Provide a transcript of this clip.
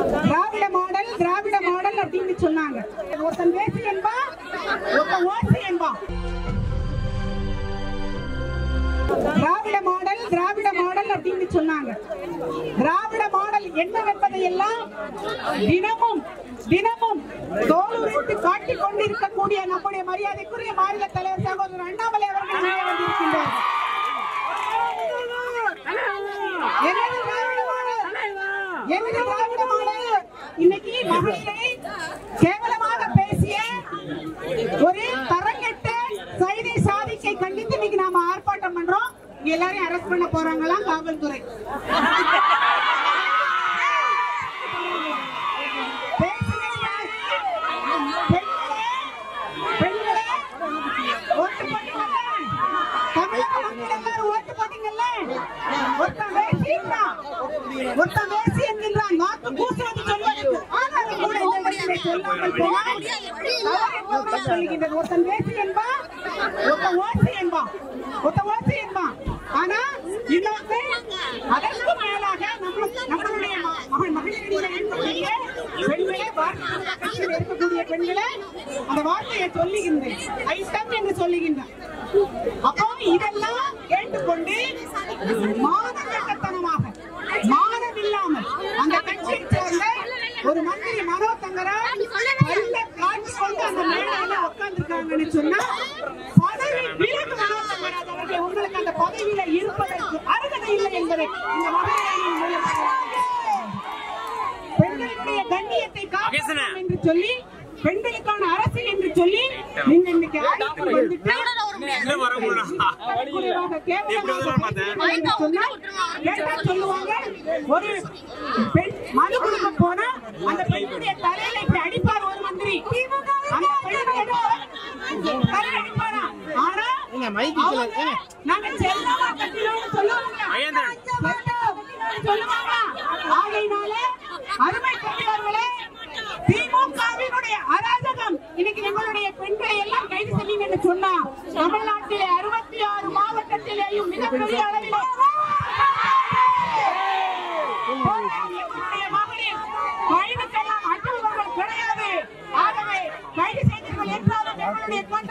திராவிட model திராவிட model அப்படின்னு சொன்னாங்க ஒருத்தன் பேசி என்பா ஒருத்தன் ஓசி என்பா திராவிட மாடல் திராவிட மாடல் அப்படின்னு சொன்னாங்க திராவிட மாடல் என்னவென்பதை எல்லாம் தினமும் தினமும் தோலுரித்து காட்டிக் கொண்டிருக்கக்கூடிய நம்முடைய மரியாதைக்குரிய மாநில தலைவர் சகோதரர் அண்ணாமலை அவர்கள் இங்கே வந்திருக்கின்றார் என்னது திராவிட மாடல் என்னது திராவிட மாடல் இன்னைக்கு மகளிரை கேவலமாக பேசிய ஒரு தரங்கெட்ட சைதை சாதிக்கை கண்டித்து இன்னைக்கு நாம ஆர்ப்பாட்டம் பண்றோம் இங்க எல்லாரையும் அரெஸ்ட் பண்ண போறாங்களாம் காவல்துறை பேசுங்க சார். பெண்களே, பெண்களே, ஓட்டு போட்டீங்கல்ல? தமிழக மக்கள் எல்லாரும் ஓட்டு போட்டீங்கல்ல? ஒருத்தன் வேசின்றான். ஒருத்தன் வேசி என்கின்றான். நாக்கு பூசுவது சொல்வதற்கு. ஆனாலும் கூட இந்த இடத்திலே சொல்லாமல் போனால் தவறு என்பதுதான் சொல்லுகின்றது. ஒருத்தன் வேசி என்பான், ஒருத்தன் ஓசி என்பான். ஒருத்தன் ஓசி என்பான். ஆனா இன்னொருத்தன் அதற்கு மேலாக நம்ம நம்மளுடைய ம- மகள் மகளிரிடையே இருக்கக்கூடிய பெண்களே பாரதிய ஜனதா கட்சியில் இருக்கக்கூடிய பெண்களே அந்த வார்த்தையை சொல்லுகின்றேன் ஐட்டம் என்று சொல்லுகின்றேன் அப்போ இதெல்லாம் கேட்டுக்கொண்டு மானகட்டத்தனமாக மானம் இல்லாமல் அந்த கட்சியை சேர்ந்த ஒரு மந்திரி மனோ தங்கரா பல்ல காட்டி கொண்டு அந்த மேடையில உட்கார்ந்துருக்காங்கன்னு சொன்னா பதவி விலகு மனோ தங்கராஜ் அவர்களே உங்களுக்கு அந்த பதவியில இருப்பதற்கு அருகதை இல்லை என்பதை இந்த மகளிரின் மூலம் பெண்களுடைய கண்ணியத்தை காப்பாற்றணும் என்று சொல்லி பெண்களுக்கான அரசியல் என்று சொல்லி நீங்க இன்னைக்கு ஆட்சிக்கு வந்துட்டு குறைவாக கேவலமாக பேசுறீங்க சொன்னால் கேட்டா சொல்லுவாங்க ஒரு பெண் மனு கொடுக்க போனா அந்த பெண்ணுடைய தலையில இப்படி அடிப்பார் ஒரு மந்திரி அந்த பெண்ணுடைய தலையில அடிப்பாரா ஆனா அவங்க நாங்க செல்லமா கட்டினோம்னு சொல்லுவாங்க செல்லமா சொல்லுவாங்க ஆகையினால அருமை பெரியவர்களே திமுகவினுடைய அராஜகம் இன்னைக்கு நம்மளுடைய பெண்களை எல்லாம் கைது செய்வீங்கன்னு சொன்னா தமிழ்நாட்டிலே அறுபத்தி ஆறு மாவட்டத்திலேயும் மிகப்பெரிய அளவிலே எங்களுடைய மகளிர் கைதுக்கெல்லாம் அஞ்சுபவர்கள் கிடையாது ஆகவே கைது செய்தீர்கள் என்றாலும் எங்களுடைய கொண்ட